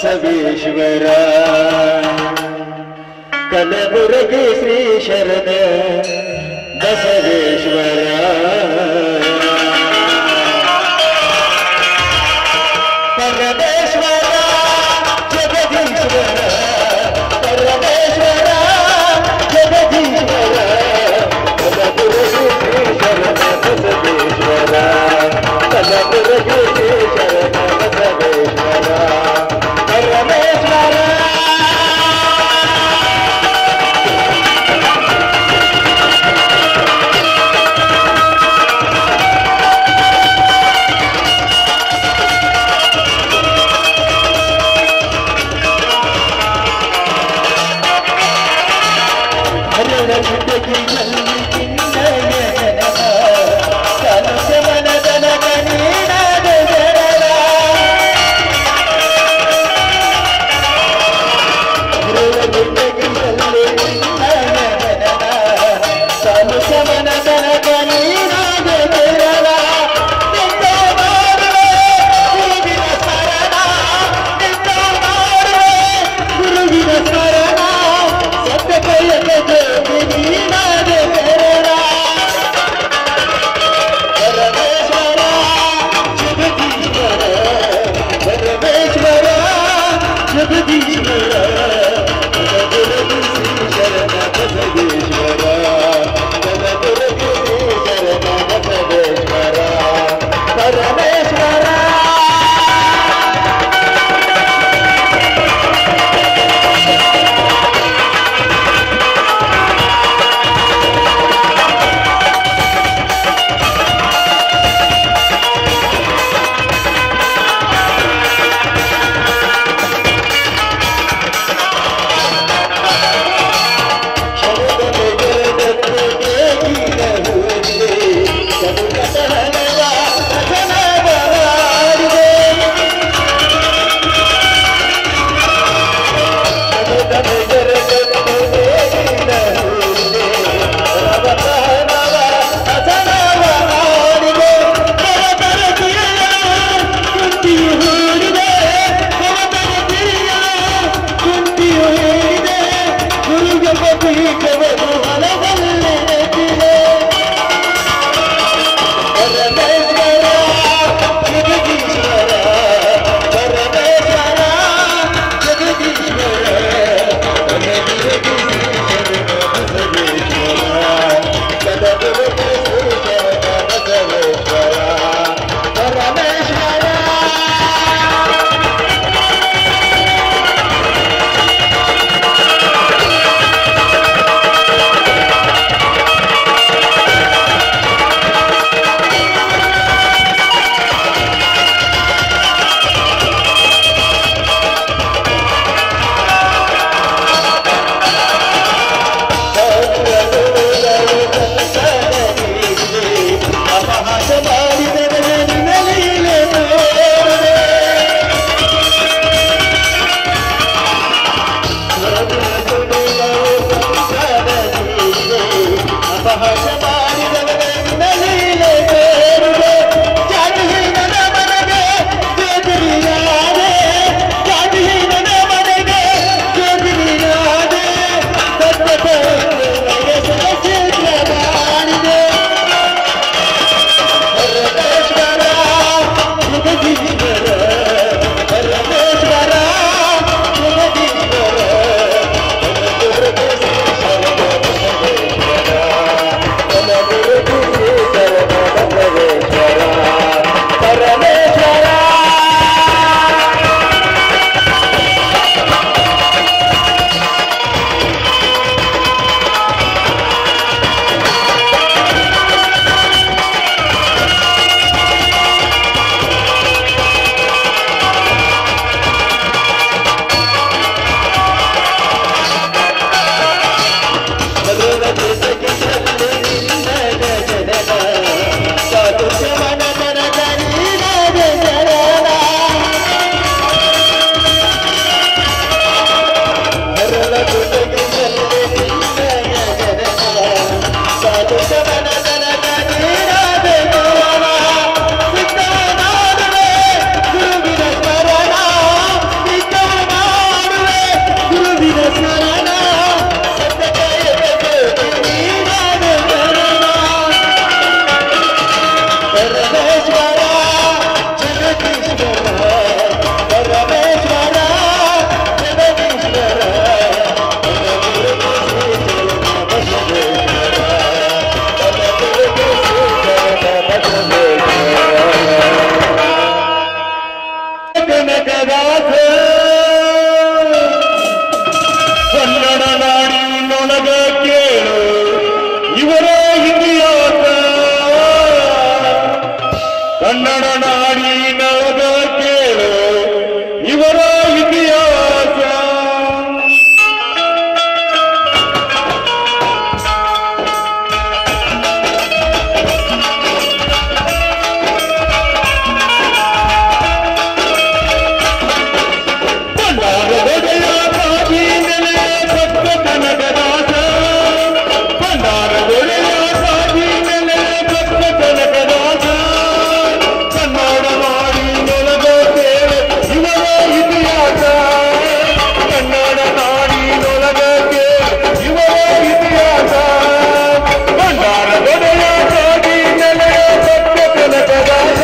ಬಸವೇಶ್ವರ ಕಲಬುರಗಿ ಶ್ರೀ ಶರಣ ಬಸವೇಶ್ವರ ಪರಮೇಶ್ವರ ಜಗದೀಶ್ವರ ಪರಮೇಶ್ವರ ಜಗದೀಶ್ವರ ಕಲಬುರಗಿ ಶ್ರೀ ಶರಣ ಬಸವೇಶ್ವರ ಕಲಬುರಗಿ ಶ್ರೀ ಶರಣ ಬಸವೇಶ್ವರ ಪರಮೇಶ್ವರ ಹರಣ ಕಿಟಕಿಯಲ್ಲಿ ಚಿನ್ನಯ ಜನನ ಕಲಸವನದನ ಕನೀನಾದ ಜನನ ಹರಣ ಕಿಟಕಿಯಲ್ಲಿ ಚಿನ್ನಯ ಜನನ ಕಲಸವನದನ ಕನೀನಾದ ಜನನ ನಿನ್ನ ಮಾಡುವೆ ಗುರುವಿನ ಶರಣ ನಿನ್ನ ಮಾಡುವೆ ಗುರುವಿನ ಶರಣ ಸತ್ತ ಕೈಯದ ಜೋಗಿ ನೀನಾದ ಶರಣ ಪರಮೇಶ್ವರ ಜಗದೀಶ್ವರ ಪರಮೇಶ್ವರ ಜಗದೀಶ್ವರ ಕಲಬುರಗಿ ಶ್ರೀ ಶರಣ ಬಸವೇಶ್ವರ ಕಲಬುರಗಿ ಶ್ರೀ ಶರಣ ಬಸವೇಶ್ವರ ಪರಮೇಶ್ವರ ನಾಡಿನೊಳಗ ಕೇಳು ಇವರ ಇತಿಹಾಸ ಕನ್ನಡ ನಾಡಿನೊಳಗ ಕೇಳು ಇವರ ಇತಿಹಾಸ ಭಂಡಾರದೊಡೆಯ ಕಾಗಿ ನೆಲೆಯ ಭಕ್ತ ಕನಕದಾಸ ಭಂಡಾರದೊಡೆಯ ಕಾಗಿ ನೆಲೆಯ ಭಕ್ತ ಕನಕದಾಸ ಕನ್ನಡ ನಾಡಿನೊಳಗ ಕೇಳು ಇವರ ಇತಿಹಾಸ ಕನ್ನಡ ನಾಡಿನೊಳಗ ಕೇಳು ಇವರ ಇತಿಹಾಸ ಭಂಡಾರದೊಡೆಯ ಕಾಗಿ ನೆಲೆಯ ಭಕ್ತ ಕನಕದಾಸ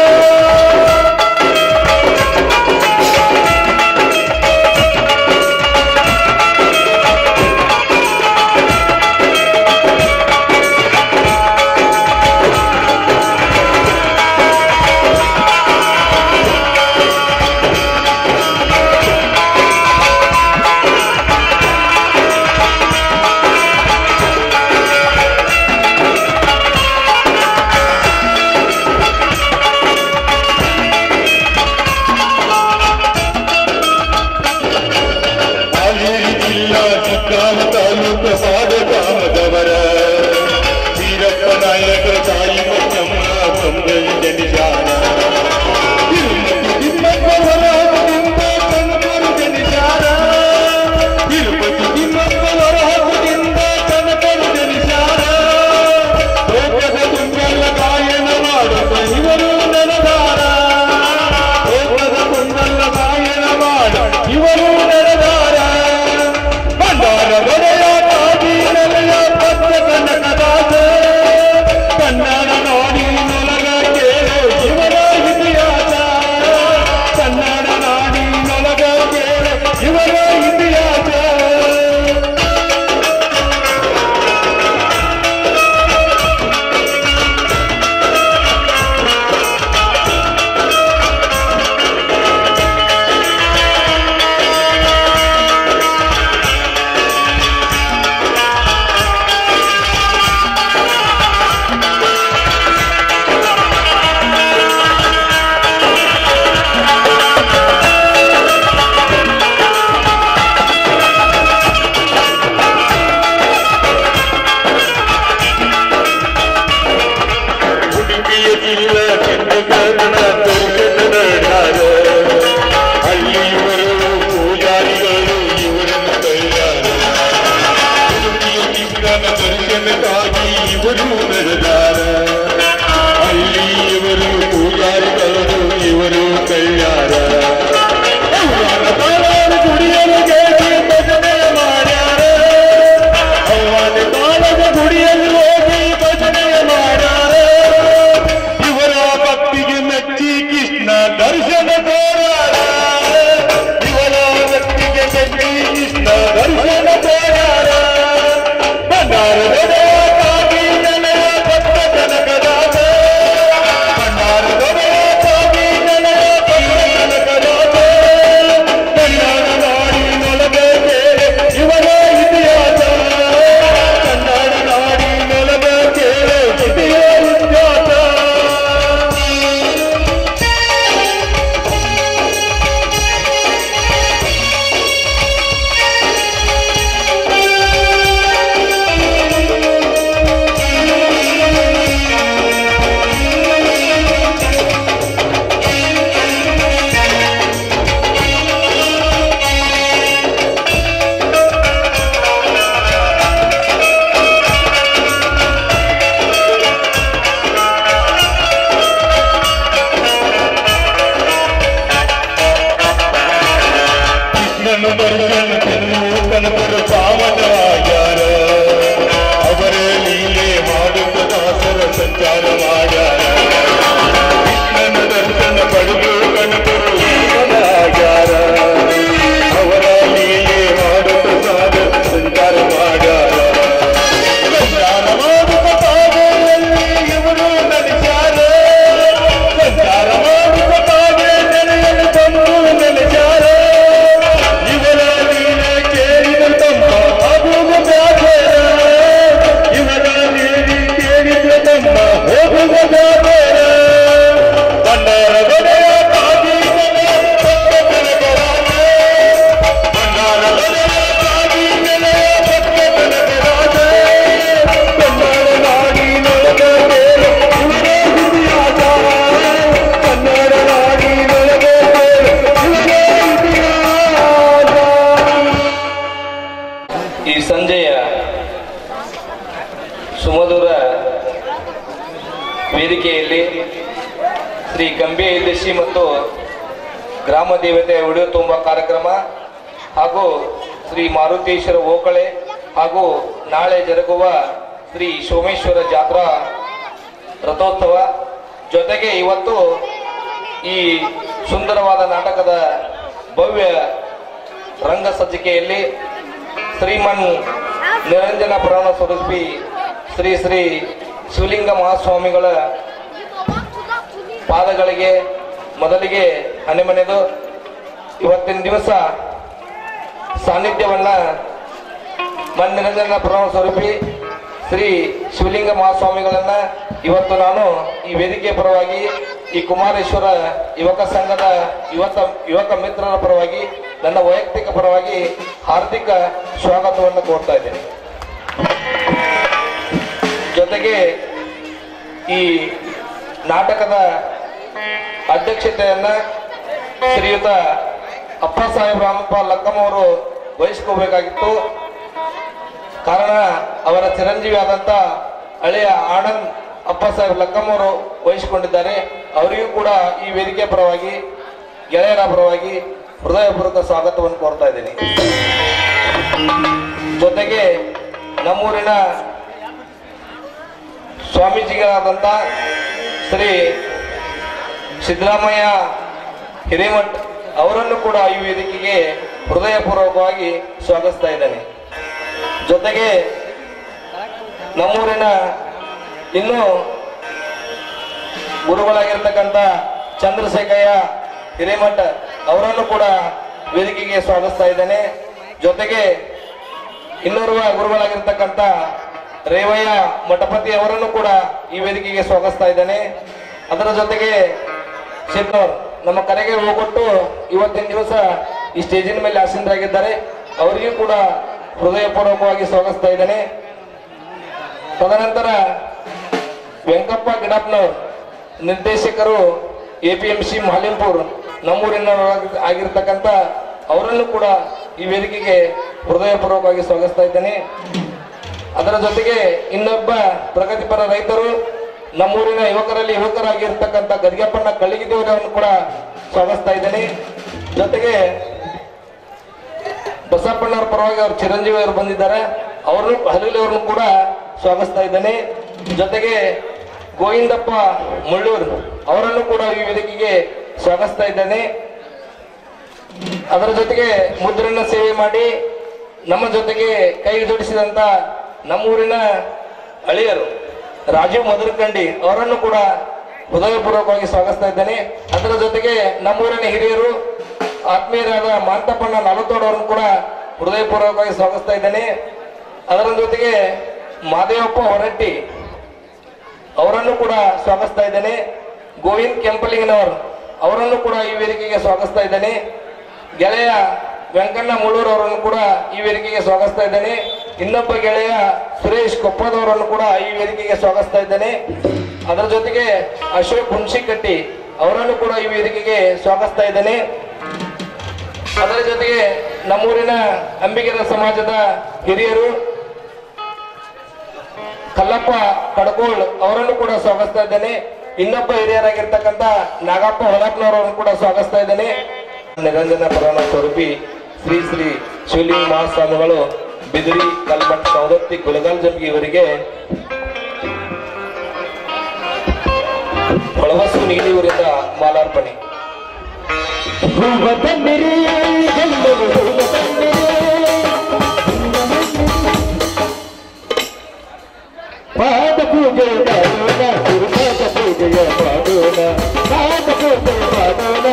ಹಾವೇರಿ ಜಿಲ್ಲಾ ಚಿಕ್ಕಾಮ ತಾಲೂಕು ಸಾಧಕಾಮದವರ ವೀರಪ್ಪ ನಾಯಕ ತಾಯಿ ಮಚ್ಚಮ್ಮ ಸಂಗೈ ಜನಿಜಾನ ತಿರುಪತಿ ತಿಮ್ಮಪ್ಪವರ ಹಬ್ಬದಿಂದ ಕನಕರು ಜನಿಜಾನ ತಿರುಪತಿ ತಿಮ್ಮಪ್ಪವರ ಹಬ್ಬದಿಂದ ಕನಕರು ಜನಿಜಾನ ಲೋಕದ ತುಂಗೆಲ್ಲ ಗಾಯನ ಮಾಡುತ್ತ ಇವರು ನೆನದಾರ ಲೋಕದ ತುಂಗೆಲ್ಲ ಗಾಯನ ಮಾಡ ಇವರು ನೆನದಾರ ಭಂಡಾರ ಬರೆಯ ಕಾದಿ ನೆಲೆಯ ಭಕ್ತ ಕನಕದಾಸ ಕನ್ನಡ ನಾಡಿ ನೊಲಗ ಕೇಳು ಇವರ ಇತಿಹಾಸ ಕನ್ನಡ ನಾಡಿ ನೊಲಗ ಕೇಳು ಇವರ ಇತಿಹಾಸ ಉಡುಪಿಯ ಜಿಲ್ಲಾ ಕೆಂಪಗನ ತೋಟದ ನಡಾರ ಅಲ್ಲಿ ಇವರು ಪೂಜಾರಿಗಳು ಇವರನ್ನು ಕೈಯಾರ ಉಡುಪಿಯ ಜಿಲ್ಲನ ದರ್ಶನಕ್ಕಾಗಿ ಇವರು ನಡೆದಾರ ಅಲ್ಲಿ ಇವರು ಪೂಜಾರಿಗಳು ಇವರು ಕೈಯಾರ ಅವ್ವನ ತಾಳದ ಗುಡಿಯನ್ನು ಕೇಳಿ ಭಜನೆ ಮಾಡ್ಯಾರ ಅವ್ವನ ತಾಳದ ಗುಡಿಯಲ್ಲಿ ಹೋಗಿ ಭಜನೆ ಮಾಡ್ಯಾರ ಇವರ ಭಕ್ತಿಗೆ ಮೆಚ್ಚಿ ಕೃಷ್ಣ ದರ್ಶನ ತೋರಾರ ಇವರ ಭಕ್ತಿಗೆ ಮೆಚ್ಚಿ ಕೃಷ್ಣ ದರ್ಶನ ತೋರಾರ ಬಂಗಾರದ ಕಾಗಿ ನೆಲೆಯ ಭಕ್ತ ಕನಕದಾಸ ಬಂಗಾರದ ಕಾಗಿ ನೆಲೆಯ ಭಕ್ತ ಕನಕದಾಸ ಕನ್ನಡ ನಾಡಿನೊಳಗೆ ಕೇಳಿ ಇವರ ಇತಿಹಾಸ ಕನ್ನಡ ನಾಡಿನೊಳಗೆ ಕೇಳಿ ಇತಿಹಾಸ ಕೃಷ್ಣನು ದರ್ಶನ ತಿನ್ನು ಕನಕರು ಪಾವನವಾಗ್ಯಾರ ಅವರ ಲೀಲೆ ಮಾಡುತ್ತ ದಾಸರ ಸಂಚಾರ ಮಾಡ್ಯಾರ ಕೃಷ್ಣನ ದರ್ಶನ ಪಡೆದು ಕನಕರು ಪಾವನವಾಗ್ಯಾರ ಅವರ ಲೀಲೆ ಮಾಡುತ್ತ ಸಾಧರ ಸಂಚಾರ ಮಾಡ್ಯಾರ ಸಂಚಾರ ಮಾಡುತ್ತ ಕಾವೇರಿಯಲ್ಲಿ ಇವರು ನಡೆಸ್ಯಾರ ಸಂಚಾರ ಮಾಡುತ್ತ ಕಾವೇರಿಯಲ್ಲಿ ಬಂದು ನೆಲೆಸ್ಯಾರ ಇವರ ಲೀಲೆ ಕೇಳಿದ ತಮ್ಮ ಈ ಸಂಜೆಯ ಸುಮಧುರ ವೇದಿಕೆಯಲ್ಲಿ ಶ್ರೀ ಗಂಭೀರ ಹಿಲ್ದಶಿ ಮತ್ತು ಗ್ರಾಮ ದೇವತೆಯ ವಿಡಿಯೋ ತುಂಬ ಕಾರ್ಯಕ್ರಮ ಹಾಗೂ ಶ್ರೀ ಮಾರುತೇಶ್ವರ ಓಕಳೆ ಹಾಗೂ ನಾಳೆ ಜರುಗುವ ಶ್ರೀ ಸೋಮೇಶ್ವರ ಜಾತ್ರಾ ರಥೋತ್ಸವ ಜೊತೆಗೆ ಇವತ್ತು ಈ ಸುಂದರವಾದ ನಾಟಕದ ಭವ್ಯ ರಂಗ ಸಜ್ಜಿಕೆಯಲ್ಲಿ ಶ್ರೀಮನ್ ನಿರಂಜನ ಪುರಾಣ ಸ್ವರೂಪಿ ಶ್ರೀ ಶ್ರೀ ಶಿವಲಿಂಗ ಮಹಾಸ್ವಾಮಿಗಳ ಪಾದಗಳಿಗೆ ಮೊದಲಿಗೆ ಹಣೆಮನೆದು ಇವತ್ತಿನ ದಿವಸ ಸಾನ್ನಿಧ್ಯವನ್ನ ಮನ್ ನಿರಂಜನ ಪುರಾಣ ಸ್ವರೂಪಿ ಶ್ರೀ ಶಿವಲಿಂಗ ಮಹಾಸ್ವಾಮಿಗಳನ್ನ ಇವತ್ತು ನಾನು ಈ ವೇದಿಕೆ ಪರವಾಗಿ ಈ ಕುಮಾರೇಶ್ವರ ಯುವಕ ಸಂಘದ ಯುವಕ ಯುವಕ ಮಿತ್ರರ ಪರವಾಗಿ ನನ್ನ ವೈಯಕ್ತಿಕ ಪರವಾಗಿ ಹಾರ್ದಿಕ ಸ್ವಾಗತವನ್ನು ಕೋರ್ತಾ ಇದ್ದೇನೆ ಜೊತೆಗೆ ಈ ನಾಟಕದ ಅಧ್ಯಕ್ಷತೆಯನ್ನ ಶ್ರೀಯುತ ಅಪ್ಪ ಸಾಹೇಬ್ ರಾಮಪ್ಪ ಲಕ್ಕಂ ಅವರು ವಹಿಸ್ಕೋಬೇಕಾಗಿತ್ತು ಕಾರಣ ಅವರ ಚಿರಂಜೀವಿ ಆದಂತ ಹಳೆಯ ಆನಂದ್ ಅಪ್ಪ ಸಾಹೇಬ್ ಲಕ್ಕಂ ಅವರು ವಹಿಸಿಕೊಂಡಿದ್ದಾರೆ ಅವರಿಗೂ ಕೂಡ ಈ ವೇದಿಕೆ ಪರವಾಗಿ ಗೆಳೆಯರ ಪರವಾಗಿ ಹೃದಯಪೂರ್ವಕ ಸ್ವಾಗತವನ್ನು ಕೋರ್ತಾ ಇದ್ದೀನಿ ಜೊತೆಗೆ ನಮ್ಮೂರಿನ ಸ್ವಾಮೀಜಿಗಳಾದಂಥ ಶ್ರೀ ಸಿದ್ದರಾಮಯ್ಯ ಹಿರೇಮಠ್ ಅವರನ್ನು ಕೂಡ ಈ ವೇದಿಕೆಗೆ ಹೃದಯಪೂರ್ವಕವಾಗಿ ಸ್ವಾಗತಿಸ್ತಾ ಇದ್ದೇನೆ ಜೊತೆಗೆ ನಮ್ಮೂರಿನ ಇನ್ನು ಗುರುಗಳಾಗಿರ್ತಕ್ಕಂಥ ಚಂದ್ರಶೇಖಯ್ಯ ಹಿರೇಮಠ ಅವರನ್ನು ಕೂಡ ವೇದಿಕೆಗೆ ಸ್ವಾಗತಿಸ್ತಾ ಇದ್ದೇನೆ ಜೊತೆಗೆ ಇನ್ನೋರ್ವ ಗುರುಗಳಾಗಿರ್ತಕ್ಕಂಥ ರೇವಯ್ಯ ಮಠಪತಿ ಅವರನ್ನು ಕೂಡ ಈ ವೇದಿಕೆಗೆ ಸ್ವಾಗತಿಸ್ತಾ ಇದ್ದೇನೆ ಅದರ ಜೊತೆಗೆ ಸಿದ್ದವ್ರು ನಮ್ಮ ಕರೆಗೆ ಹೋಗೊಟ್ಟು ಇವತ್ತಿನ ದಿವಸ ಈ ಸ್ಟೇಜಿನ ಮೇಲೆ ಆಸೀನರಾಗಿದ್ದಾರೆ ಅವರಿಗೂ ಕೂಡ ಹೃದಯಪೂರ್ವಕವಾಗಿ ಸ್ವಾಗತಿಸ್ತಾ ಇದ್ದೇನೆ ತದನಂತರ ವೆಂಕಪ್ಪ ಗಿಡಪ್ನವ್ರು ನಿರ್ದೇಶಕರು ಎ ಪಿ ಎಂ ಸಿ ಮಾಲಿಂಪುರ್ ನಮ್ಮೂರಿನ ಆಗಿರ್ತಕ್ಕಂಥ ಅವರನ್ನು ಕೂಡ ಈ ವೇದಿಕೆಗೆ ಹೃದಯಪೂರ್ವಕವಾಗಿ ಸ್ವಾಗತಿಸ್ತಾ ಇದ್ದೇನೆ ಅದರ ಜೊತೆಗೆ ಇನ್ನೊಬ್ಬ ಪ್ರಗತಿಪರ ರೈತರು ನಮ್ಮೂರಿನ ಯುವಕರಲ್ಲಿ ಯುವಕರಾಗಿರ್ತಕ್ಕಂಥ ಗದಿಗೆಪ್ಪಣ್ಣ ಕಳ್ಳಿಗಿದ್ದೇವರನ್ನು ಕೂಡ ಸ್ವಾಗತಿಸ್ತಾ ಇದ್ದೇನೆ ಜೊತೆಗೆ ಬಸಪ್ಪಣ್ಣವ್ರ ಪರವಾಗಿ ಅವ್ರ ಚಿರಂಜೀವಿ ಅವರು ಬಂದಿದ್ದಾರೆ ಅವ್ರನ್ನು ಹಲಲಿ ಅವ್ರನ್ನು ಕೂಡ ಸ್ವಾಗತಿಸ್ತಾ ಇದ್ದೇನೆ ಜೊತೆಗೆ ಗೋವಿಂದಪ್ಪ ಮುಳ್ಳೂರ್ ಅವರನ್ನು ಕೂಡ ಈ ವೇದಿಕೆಗೆ ಸ್ವಾಗತಿಸ್ತಾ ಇದ್ದೇನೆ ಅದರ ಜೊತೆಗೆ ಮುದ್ರಣ ಸೇವೆ ಮಾಡಿ ನಮ್ಮ ಜೊತೆಗೆ ಕೈ ಜೋಡಿಸಿದಂತ ನಮ್ಮೂರಿನ ಅಳಿಯರು ರಾಜೀವ್ ಮಧುರಕಂಡಿ ಅವರನ್ನು ಕೂಡ ಹೃದಯಪೂರ್ವಕವಾಗಿ ಸ್ವಾಗತಿಸ್ತಾ ಇದ್ದೇನೆ ಅದರ ಜೊತೆಗೆ ನಮ್ಮೂರಿನ ಹಿರಿಯರು ಆತ್ಮೀಯರಾದ ಮಾಂತಪ್ಪಣ್ಣ ನಲತೋಡ್ ಅವರನ್ನು ಕೂಡ ಹೃದಯಪೂರ್ವಕವಾಗಿ ಸ್ವಾಗತಿಸ್ತಾ ಇದ್ದೇನೆ ಅದರ ಜೊತೆಗೆ ಮಾದೇವಪ್ಪ ಹೊರಟ್ಟಿ ಅವರನ್ನು ಕೂಡ ಸ್ವಾಗತಿಸ್ತಾ ಇದ್ದೇನೆ ಗೋವಿಂದ್ ಕೆಂಪಲಿಂಗನವರು ಅವರನ್ನು ಕೂಡ ಈ ವೇದಿಕೆಗೆ ಸ್ವಾಗತಿಸ್ತಾ ಇದ್ದೇನೆ ಗೆಳೆಯ ವೆಂಕಣ್ಣ ಮುಳ್ಳೂರ್ ಅವರನ್ನು ಕೂಡ ಈ ವೇದಿಕೆಗೆ ಸ್ವಾಗತಿಸ್ತಾ ಇದ್ದೇನೆ ಇನ್ನೊಬ್ಬ ಗೆಳೆಯ ಸುರೇಶ್ ಕೊಪ್ಪದವರನ್ನು ಕೂಡ ಈ ವೇದಿಕೆಗೆ ಸ್ವಾಗತಿಸ್ತಾ ಇದ್ದೇನೆ ಅದರ ಜೊತೆಗೆ ಅಶೋಕ್ ಹುಣಸಿಕಟ್ಟಿ ಅವರನ್ನು ಕೂಡ ಈ ವೇದಿಕೆಗೆ ಸ್ವಾಗತಿಸ್ತಾ ಇದ್ದೇನೆ ಅದರ ಜೊತೆಗೆ ನಮ್ಮೂರಿನ ಅಂಬಿಗರ ಸಮಾಜದ ಹಿರಿಯರು ಕಲ್ಲಪ್ಪ ಕಡಕೋಳ್ ಅವರನ್ನು ಕೂಡ ಸ್ವಾಗತಿಸ್ತಾ ಇದ್ದೇನೆ ಇನ್ನೊಬ್ಬ ಹಿರಿಯರಾಗಿರ್ತಕ್ಕಂಥ ನಾಗಪ್ಪ ಹೊಳಪ್ನವರನ್ನು ಕೂಡ ಸ್ವಾಗತಿಸ್ತಾ ಇದ್ದೇನೆ ನಿರಂಜನ ಪುರಾಣ ಸ್ವರೂಪಿ ಶ್ರೀ ಶ್ರೀ ಶಿವಲಿಂಗ ಮಹಾಸ್ವಾಮಿಗಳು ಬಿದಿರಿ ಕಲ್ಮಠ್ ಸೌದತ್ತಿ ಗುಲಗಾಲ್ ಜಂಬಿ ಇವರಿಗೆ ಹೊಳವಸು ನೀಲಿಯೂರಿಂದ ಮಾಲಾರ್ಪಣೆ ಹೂವ ತಂದಿರಿ ಎಲ್ಲರೂ ಹೂವ ತಂದಿರಿ ಪಾದ ಪೂಜೆ ಮಾಡೋಣ ಗುರುಪಾದ ಪೂಜೆಯ ಮಾಡೋಣ ಪಾದ ಪೂಜೆ ಮಾಡೋಣ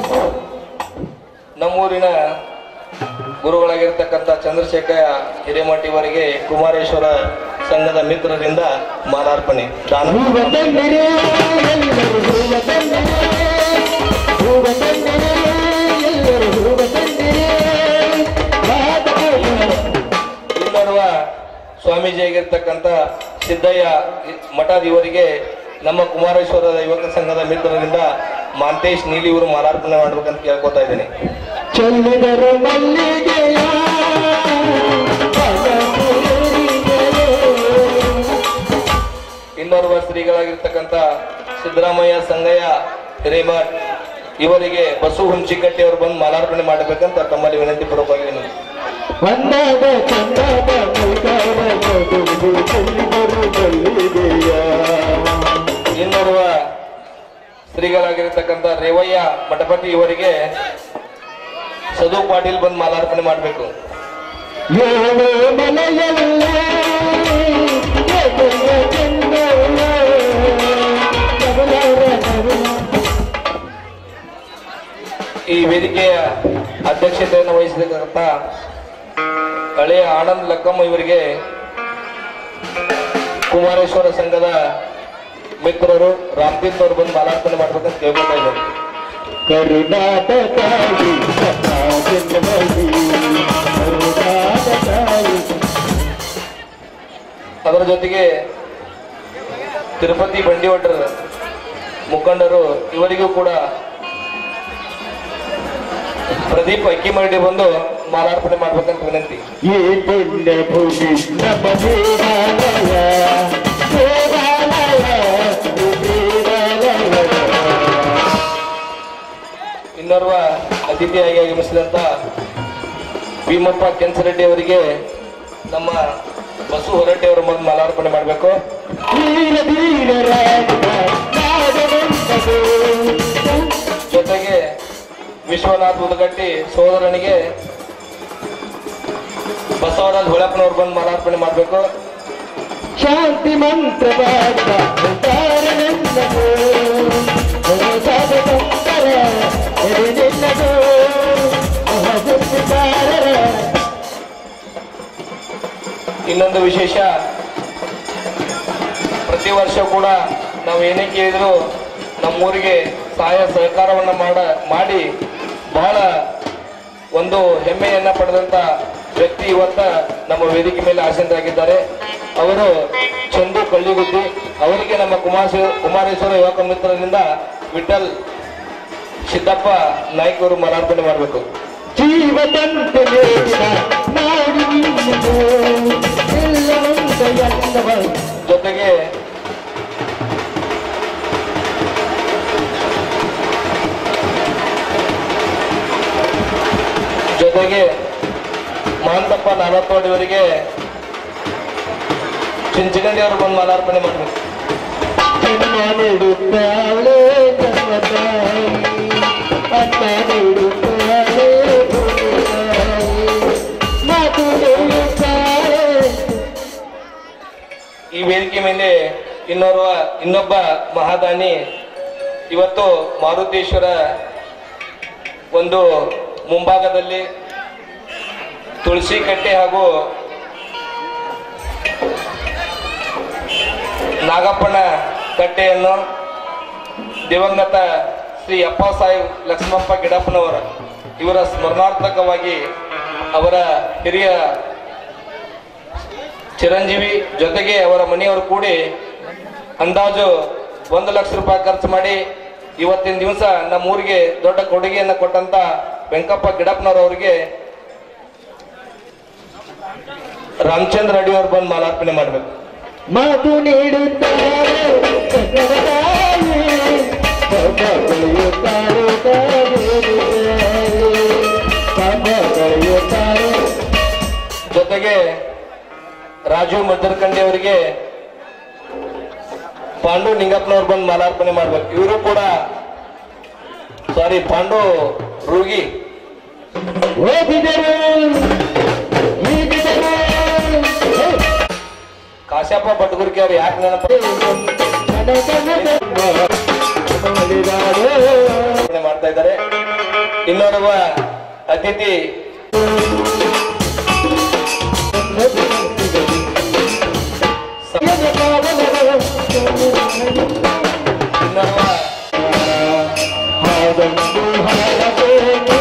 ನಮ್ಮೂರಿನ ಗುರುಗಳಾಗಿರ್ತಕ್ಕಂಥ ಚಂದ್ರಶೇಖರ ಹಿರೇಮಠ ಇವರಿಗೆ ಕುಮಾರೇಶ್ವರ ಸಂಘದ ಮಿತ್ರರಿಂದ ಮಾಲಾರ್ಪಣೆ ದಾನ ಹೂವ ತಂದಿರಿ ಎಲ್ಲರೂ ಹೂವ ತಂದಿರಿ ಹೂವ ತಂದಿರಿ ಎಲ್ಲರೂ ಹೂವ ತಂದಿರಿ ಪಾದ ಪೂಜೆ ಇಲ್ಲಿರುವ ಸ್ವಾಮೀಜಿ ಆಗಿರ್ತಕ್ಕಂಥ ಸಿದ್ದಯ್ಯ ಮಠಾಧಿವರಿಗೆ ನಮ್ಮ ಕುಮಾರೇಶ್ವರದ ಯುವಕ ಸಂಘದ ಮಿತ್ರರಿಂದ ಮಾಂತೇಶ್ ನೀಲಿ ಇವರು ಮಾಲಾರ್ಪಣೆ ಮಾಡ್ಬೇಕಂತ ಕೇಳ್ಕೊತಾ ಇದ್ದೀನಿ ಚೆಲ್ಲಿದರು ಮಲ್ಲಿಗೆಯ ಸಿದ್ದರಾಮಯ್ಯ ಸಂಗಯ್ಯ ಹಿರೇಮಠ್ ಇವರಿಗೆ ಬಸು ಹುಂಚಿಕಟ್ಟಿ ಅವರು ಬಂದು ಮಾಲಾರ್ಪಣೆ ಮಾಡಬೇಕಂತ ತಮ್ಮಲ್ಲಿ ವಿನಂತಿ ಪೂರ್ವಕವಾಗಿ ವಿನಂತಿ ಒಂದಾದ ಚಂದಾದ ಮೈದಾನ ಮಗುವು ಚೆಲ್ಲಿದರು ಬಲ್ಲಿದೆಯ ಇನ್ನೋರ್ವ ಶ್ರೀಗಳಾಗಿರ್ತಕ್ಕಂಥ ರೇವಯ್ಯ ಮಠಪತಿ ಇವರಿಗೆ ಸದು ಪಾಟೀಲ್ ಬಂದು ಮಾಲಾರ್ಪಣೆ ಮಾಡಬೇಕು ಏಳು ಮನೆಯಲ್ಲ ಎದೆಯ ಚೆನ್ನಲ್ಲ ಕಮಲರ ಕರುಣ ಈ ವೇದಿಕೆಯ ಅಧ್ಯಕ್ಷತೆಯನ್ನು ವಹಿಸಿರ್ತಕ್ಕಂಥ ಹಳೆಯ ಆನಂದ್ ಲಕ್ಕಮ್ಮ ಇವರಿಗೆ ಕುಮಾರೇಶ್ವರ ಸಂಘದ ಮಿತ್ರರು ರಾಮತೀರ್ಥ ಅವರು ಬಂದು ಮಾಲಾರ್ಪಣೆ ಮಾಡ್ಬೇಕಂತ ಕೇಳ್ಕೊತಾ ಇದ್ದಾರೆ ಕರುನಾಟಕಾಯಿ ಸಮಾಜನ್ಮಯಿ ಕರುನಾಟಕಾಯಿ ಅದರ ಜೊತೆಗೆ ತಿರುಪತಿ ಬಂಡಿವಡ್ರ ಮುಖಂಡರು ಇವರಿಗೂ ಕೂಡ ಪ್ರದೀಪ್ ಅಕ್ಕಿಮರಡಿ ಬಂದು ಮಾಲಾರ್ಪಣೆ ಮಾಡ್ಬೇಕಂತ ವಿನಂತಿ ಈ ಪುಣ್ಯ ಭೂಮಿ ನಮ್ಮ ದೇವಾಲಯ ದೇವಾಲಯ ದೇವಾಲಯ ಇನ್ನೋರ್ವ ಅತಿಥಿಯಾಗಿ ಆಗಮಿಸಿದಂತ ಭೀಮಪ್ಪ ಕೆನ್ಸರೆಡ್ಡಿ ಅವರಿಗೆ ನಮ್ಮ ಬಸು ಹೊರಟ್ಟಿ ಅವರು ಬಂದು ಮಾಲಾರ್ಪಣೆ ಮಾಡಬೇಕು ವೀರ ಧೀರರಾದ ನಾಡವೆಂಬುದು ಜೊತೆಗೆ ವಿಶ್ವನಾಥ್ ಉದಗಟ್ಟಿ ಸೋದರನಿಗೆ ಬಸವರಾಜ್ ಹೊಳಪ್ಪನವ್ರು ಬಂದು ಮಾಲಾರ್ಪಣೆ ಮಾಡಬೇಕು ಶಾಂತಿ ಮಂತ್ರವಾದ ಉದಾಹರಣೆಲ್ಲದು ಹೊರಸಾದ ಸಂತರ ಎಡೆನೆಲ್ಲದು ಮಹಗುಪ್ತಾರರ ಇನ್ನೊಂದು ವಿಶೇಷ ಪ್ರತಿ ವರ್ಷ ಕೂಡ ನಾವು ಏನೇ ಕೇಳಿದ್ರು ನಮ್ಮೂರಿಗೆ ಸಹಾಯ ಸಹಕಾರವನ್ನು ಮಾಡ ಮಾಡಿ ಬಹಳ ಒಂದು ಹೆಮ್ಮೆಯನ್ನ ಪಡೆದಂತ ವ್ಯಕ್ತಿ ಇವತ್ತ ನಮ್ಮ ವೇದಿಕೆ ಮೇಲೆ ಆಸೀನರಾಗಿದ್ದಾರೆ ಅವರು ಚಂದು ಕಳ್ಳಿಗುದ್ದಿ ಅವರಿಗೆ ನಮ್ಮ ಕುಮಾರ ಕುಮಾರೇಶ್ವರ ಯುವಕ ಮಿತ್ರರಿಂದ ವಿಠಲ್ ಸಿದ್ದಪ್ಪ ನಾಯ್ಕ ಅವರು ಮಾಲಾರ್ಪಣೆ ಮಾಡಬೇಕು ಜೀವದಂತೆ ಮೇಲಿನ ನಾಡಿ ನಿನ್ನದು ಎಲ್ಲವಂತ ಎಲ್ಲವ ಜೊತೆಗೆ ಜೊತೆಗೆ ಮಹಂತಪ್ಪ ನಾನತ್ತೋಡಿ ಅವರಿಗೆ ಚಿಂಚಗಂಡಿ ಅವರು ಬಂದು ಮಾಲಾರ್ಪಣೆ ಮಾಡಬೇಕು ಜನ್ಮ ನೀಡುತ್ತಾಳೆ ಜನ್ಮ ತಾಯಿ ಅನ್ನ ನೀಡುತ್ತಾಳೆ ಭೂಮಿತಾಯಿ. ಮಾತು ನೀಡುತ್ತಾಳೆ ಈ ವೇದಿಕೆ ಮೇಲೆ ಇನ್ನೋರ್ವ ಇನ್ನೊಬ್ಬ ಮಹಾದಾನಿ ಇವತ್ತು ಮಾರುತೇಶ್ವರ ಒಂದು ಮುಂಭಾಗದಲ್ಲಿ ತುಳಸಿ ಕಟ್ಟೆ ಹಾಗೂ ನಾಗಪ್ಪನ ಕಟ್ಟೆಯನ್ನು ದಿವಂಗತ ಶ್ರೀ ಅಪ್ಪ ಸಾಹೇಬ್ ಲಕ್ಷ್ಮಪ್ಪ ಗಿಡಪ್ಪನವರ ಇವರ ಸ್ಮರಣಾರ್ಥಕವಾಗಿ ಅವರ ಹಿರಿಯ ಚಿರಂಜೀವಿ ಜೊತೆಗೆ ಅವರ ಮನೆಯವರು ಕೂಡಿ ಅಂದಾಜು ಒಂದು ಲಕ್ಷ ರೂಪಾಯಿ ಖರ್ಚು ಮಾಡಿ ಇವತ್ತಿನ ದಿವಸ ನಮ್ಮ ಊರಿಗೆ ದೊಡ್ಡ ಕೊಡುಗೆಯನ್ನು ಕೊಟ್ಟಂತ ವೆಂಕಪ್ಪ ಗಿಡಪ್ಪನವರವರಿಗೆ ರಾಮಚಂದ್ರ ಅಡಿ ಅವರು ಬಂದು ಮಾಲಾರ್ಪಣೆ ಮಾಡಬೇಕು ಮಾತು ನೀಡುತ್ತಾರೆ ಕನ್ನಡ ತಾಯಿ ಪಾಪ ಕಳೆಯುತ್ತಾರೆ ಕಾವೇರಿ ತಾಯಿ. ಪಾಪ ಕಳೆಯುತ್ತಾರೆ ಜೊತೆಗೆ ರಾಜು ಮದ್ದರ್ಕಂಡಿ ಅವರಿಗೆ ಪಾಂಡು ನಿಂಗಪ್ಪನವ್ರು ಬಂದು ಮಾಲಾರ್ಪಣೆ ಮಾಡ್ಬೇಕು ಇವರು ಕೂಡ ಸಾರಿ ಪಾಂಡು ರೂಗಿ ಓದಿದರು ಈಗಿದರು ಕಾಶ್ಯಪ ಬಟ್ಗುರ್ಕಿ ಅವ್ರು ಯಾಕೆ ನೆನಪ ಮಾಲಾರ್ಪಣೆ ಮಾಡ್ತಾ ಇದ್ದಾರೆ ಇನ್ನೋರ್ವ ಅತಿಥಿ ಇನ್ನೋರ್ವ ಹಾಗೊಂದು ಹಾಡಬೇಕು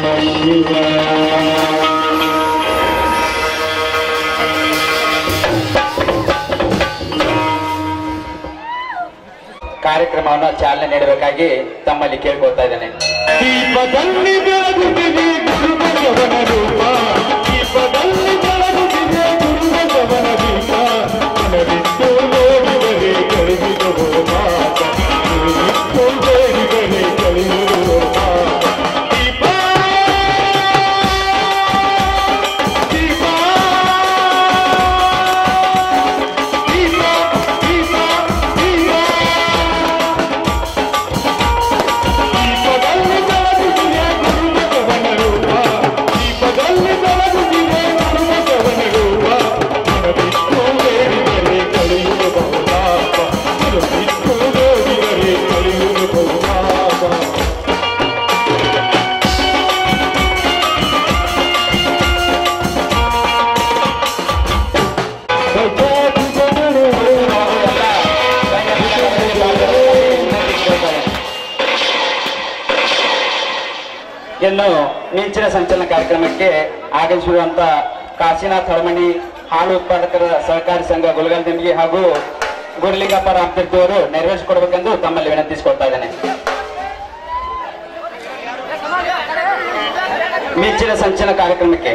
ನಮಃ ಕಾರ್ಯಕ್ರಮವನ್ನು ಚಾಲನೆ ನೀಡಬೇಕಾಗಿ ತಮ್ಮಲ್ಲಿ ಕೇಳ್ಕೊಳ್ತಾ ಇದ್ದೇನೆ ದೀಪದಲ್ಲಿ ಬೆಳಗುತ್ತಿದೆ ಗುರುಬಸವನ ರೂಪ ದೀಪದಲ್ಲಿ ಬೆಳಗುತ್ತಿದೆ ಗುರುಬಸವನ ದೀಪ ಮನವಿಟ್ಟು ನೋಡಿದರೆ ಕಳಿಸಿದವು ಮಾತ ಮನವಿಟ್ಟು ನೋಡಿದರೆ ಕಳಿಸಿದವು ಮಾತ ದೀಪ ದೀಪ ದೀಪ ದೀಪ ದೀಪ ದೀಪದಲ್ಲಿ ಬೆಳಗುತ್ತಿದೆ ಗುರುಬಸವನ ರೂಪ ದೀಪದಲ್ಲಿ ಬೆಳಗುತ್ತಿದೆ ಗುರುಬಸವನ ರೂಪ ಮನವಿಟ್ಟು ಬೇಡಿದರೆ ಕಳೆಯುವ ಬಹುಲಾಪ ಮನವಿಟ್ಟು ಬೇಡಿದರೆ ಕಳೆಯುವ ಬಹುಲಾಪ ಇನ್ನು ಮಿಂಚಿನ ಸಂಚಲನ ಕಾರ್ಯಕ್ರಮಕ್ಕೆ ಆಗಮಿಸಿರುವಂತ ಕಾಶಿನಾಥ್ ಹಳಮಣಿ ಹಾಲು ಉತ್ಪಾದಕರ ಸಹಕಾರಿ ಸಂಘ ಗುಲ್ಗಲ್ದಿಂಬಿ ಹಾಗೂ ಗುರುಲಿಂಗಪ್ಪ ರಾಮತೀರ್ಥ ಅವರು ನೆರವೇರಿಸಿಕೊಡ್ಬೇಕೆಂದು ತಮ್ಮಲ್ಲಿ ವಿನಂತಿಸಿಕೊಳ್ತಾ ಇದ್ದೇನೆ ಮಿಂಚಿನ ಸಂಚಲನ ಕಾರ್ಯಕ್ರಮಕ್ಕೆ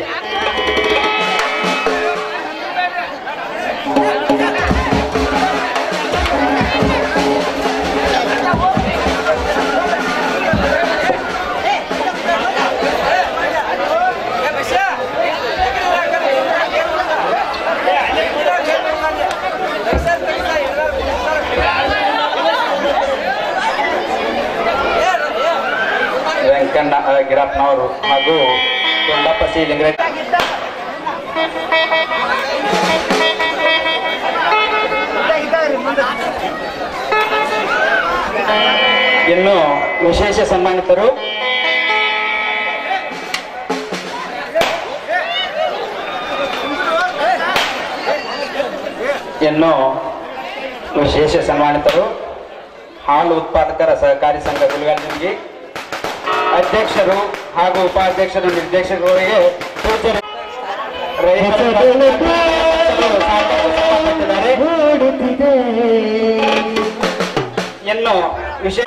ವೆಂಕಣ್ಣ ಅ, ಗಿರಪ್ಪನವರು ಹಾಗೂ ಕೊಂಡಪ್ಪ ಸಿ ಲಿಂಗರಾಜ್ ಇನ್ನು ವಿಶೇಷ ಸನ್ಮಾನಿತರು ಇನ್ನು ವಿಶೇಷ ಸನ್ಮಾನಿತರು ಹಾಲು ಉತ್ಪಾದಕರ ಸಹಕಾರಿ ಸಂಘ ಗುಲ್ಗಾಲ್ನಿಂಗಿ ಅಧ್ಯಕ್ಷರು ಹಾಗೂ ಉಪಾಧ್ಯಕ್ಷರು ನಿರ್ದೇಶಕರಿಗೆ ಸೂಚನೆ ರೈತರ ಸಂಬಂಧಿಸಿದ್ದಾರೆ. ಇನ್ನು ವಿಶೇಷ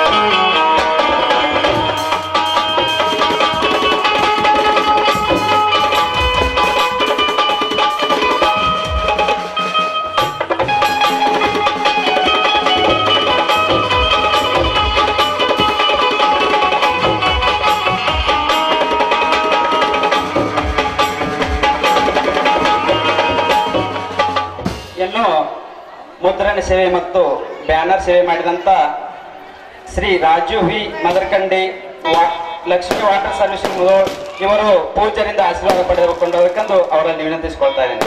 ಇನ್ನು ಮುದ್ರಣ ಸೇವೆ ಮತ್ತು ಬ್ಯಾನರ್ ಸೇವೆ ಮಾಡಿದಂತ ಶ್ರೀ ರಾಜು ವಿ ಮದರ್ಕಂಡಿ ವಾ- ಲಕ್ಷ್ಮಿ ವಾಟರ್ ಸರ್ವಿಸ್ ಮುಧೋಳ್ ಇವರು ಪೂಜ್ಯರಿಂದ ಆಶೀರ್ವಾದ ಪಡೆದುಕೊಂಡೋದಕ್ಕೆಂದು ಅವರಲ್ಲಿ ವಿನಂತಿಸಿಕೊಳ್ತಾ ಇದ್ದೇನೆ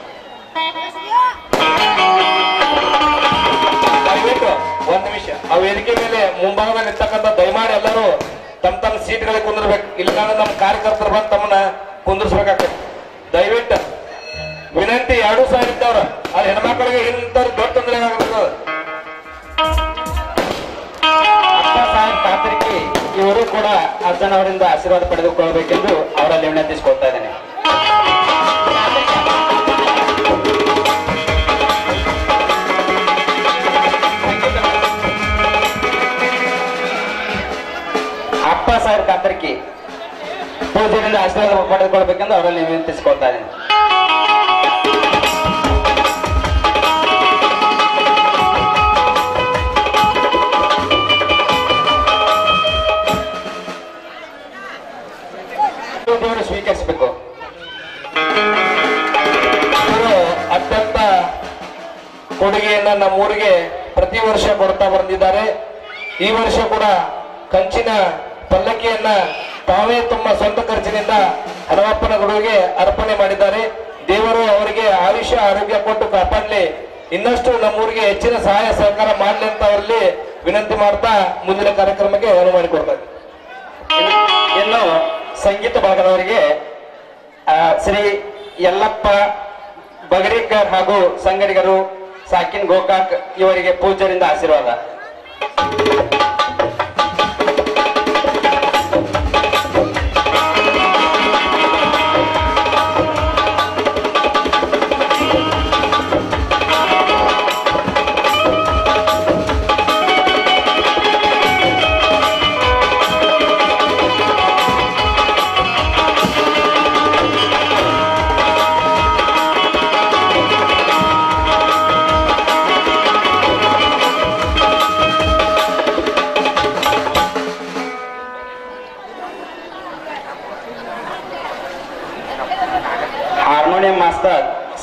ದಯವಿಟ್ಟು ಒಂದ್ ನಿಮಿಷ ಆ ವೇದಿಕೆ ಮೇಲೆ ಮುಂಭಾಗದಲ್ಲಿ ಇರ್ತಕ್ಕಂಥ ದಯಮಾಡಿ ಎಲ್ಲರೂ ತಮ್ಮ ತಮ್ಮ ಸೀಟ್ಗಳಿಗೆ ಕುಂದಿರ್ಬೇಕು ಇಲ್ಲಾಂದ್ರೆ ನಮ್ಮ ಕಾರ್ಯಕರ್ತರು ಬಂದು ತಮ್ಮನ್ನ ಕುಂದಿರ್ಸ್ಬೇಕಾಗ್ತದೆ ದಯವಿಟ್ಟು ವಿನಂತಿ ಎರಡು ಸಾವಿರ ಇದ್ದವ್ರ ಅದು ಹೆಣ್ಮಕ್ಳಿಗೆ ಇಂಥವ್ರು ದೊಡ್ಡ ತೊಂದರೆ ಆಗ್ತದೆ ಅಪ್ಪ ಸಾಹೇಬ್ ಕಾತರಿಕೆ ಇವರು ಕೂಡ ಅಜ್ಜನ್ ಅವರಿಂದ ಆಶೀರ್ವಾದ ಪಡೆದುಕೊಳ್ಳಬೇಕೆಂದು ಅವರಲ್ಲಿ ವಿನಂತಿಸಿಕೊಳ್ತಾ ಇದ್ದೇನೆ ಅಪ್ಪ ಸಾಹೇಬ್ ಕಾತರ್ಕಿ ಪೂಜೆಯಿಂದ ಆಶೀರ್ವಾದ ಪಡೆದುಕೊಳ್ಬೇಕೆಂದು ಅವರಲ್ಲಿ ವಿನಂತಿಸಿಕೊಳ್ತಾ ಇದ್ದೇನೆ ದೇವರು ಸ್ವೀಕರಿಸಬೇಕು ಇವರು ಅತ್ಯಂತ ಕೊಡುಗೆಯನ್ನ ನಮ್ಮೂರಿಗೆ ಪ್ರತಿ ವರ್ಷ ಕೊಡ್ತಾ ಬಂದಿದ್ದಾರೆ ಈ ವರ್ಷ ಕೂಡ ಕಂಚಿನ ಪಲ್ಲಕ್ಕಿಯನ್ನ ತಾವೇ ತಮ್ಮ ಸ್ವಂತ ಖರ್ಚಿನಿಂದ ಹನುಮಪ್ಪನ ಗುರುವಿಗೆ ಅರ್ಪಣೆ ಮಾಡಿದ್ದಾರೆ ದೇವರು ಅವರಿಗೆ ಆಯುಷ್ಯ ಆರೋಗ್ಯ ಕೊಟ್ಟು ಕಾಪಾಡಲಿ ಇನ್ನಷ್ಟು ನಮ್ಮೂರಿಗೆ ಹೆಚ್ಚಿನ ಸಹಾಯ ಸಹಕಾರ ಮಾಡಲಿ ಅಂತ ಅವರಲ್ಲಿ ವಿನಂತಿ ಮಾಡ್ತಾ ಮುಂದಿನ ಕಾರ್ಯಕ್ರಮಕ್ಕೆ ಅನುವು ಮಾಡಿಕೊಡ್ತಾರೆ ಇನ್ನು ಸಂಗೀತ ಭಾಗದವರಿಗೆ ಆ, ಶ್ರೀ ಯಲ್ಲಪ್ಪ ಬಗರಿಕರ್ ಹಾಗೂ ಸಂಗಡಿಗರು ಸಾಕಿನ್ ಗೋಕಾಕ್ ಇವರಿಗೆ ಪೂಜ್ಯರಿಂದ ಆಶೀರ್ವಾದ